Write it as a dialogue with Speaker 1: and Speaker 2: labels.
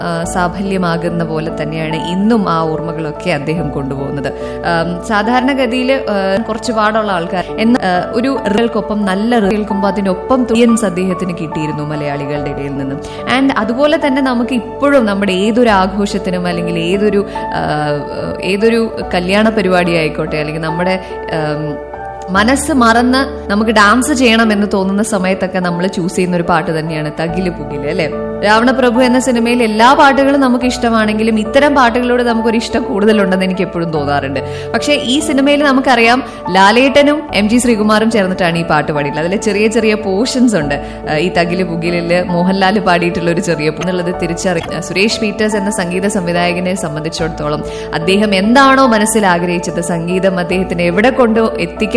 Speaker 1: ആ, സാഫല്യമാകുന്ന പോലെ തന്നെയാണ് ഇന്നും ആ ഓർമ്മകളൊക്കെ അദ്ദേഹം കൊണ്ടുപോകുന്നത് ആം, സാധാരണഗതിയിൽ കുറച്ച് പാടുള്ള ആൾക്കാർ എന്ന ആ, ഒരു റിയൽക്കൊപ്പം നല്ല റിയൽ കേൾക്കുമ്പോൾ അതിനൊപ്പം തുയൻസ് അദ്ദേഹത്തിന് കിട്ടിയിരുന്നു മലയാളികളുടെ ഇടയിൽ നിന്നും ആൻഡ് അതുപോലെ തന്നെ നമുക്ക് ഇപ്പോഴും നമ്മുടെ ഏതൊരു ആഘോഷത്തിനും അല്ലെങ്കിൽ ഏതൊരു ആ, ഏതൊരു കല്യാണ പരിപാടി ആയിക്കോട്ടെ അല്ലെങ്കിൽ നമ്മുടെ ആം, മനസ്സ് മറന്ന് നമുക്ക് ഡാൻസ് ചെയ്യണം എന്ന് തോന്നുന്ന സമയത്തൊക്കെ നമ്മൾ ചൂസ് ചെയ്യുന്ന ഒരു പാട്ട് തന്നെയാണ് തകില് പുകില് അല്ലെ രാവണപ്രഭു എന്ന സിനിമയിൽ എല്ലാ പാട്ടുകളും നമുക്ക് ഇഷ്ടമാണെങ്കിലും ഇത്തരം പാട്ടുകളോട് നമുക്കൊരു ഇഷ്ടം കൂടുതലുണ്ടെന്ന് എനിക്ക് എപ്പോഴും തോന്നാറുണ്ട് പക്ഷേ ഈ സിനിമയിൽ നമുക്കറിയാം ലാലേട്ടനും എം ജി ശ്രീകുമാറും ചേർന്നിട്ടാണ് ഈ പാട്ട് പാടിയിട്ടുള്ളത് അതിലെ ചെറിയ ചെറിയ പോർഷൻസ് ഉണ്ട് ആ, ഈ തകില് പുകിലില് മോഹൻലാൽ പാടിയിട്ടുള്ള ഒരു ചെറിയ പോ- എന്നുള്ളത് തിരിച്ചറി സുരേഷ് പീറ്റേഴ്സ് എന്ന സംഗീത സംവിധായകനെ സംബന്ധിച്ചിടത്തോളം അദ്ദേഹം എന്താണോ മനസ്സിൽ ആഗ്രഹിച്ചത് സംഗീതം അദ്ദേഹത്തിന് എവിടെ കൊണ്ട് എത്തിക്കണം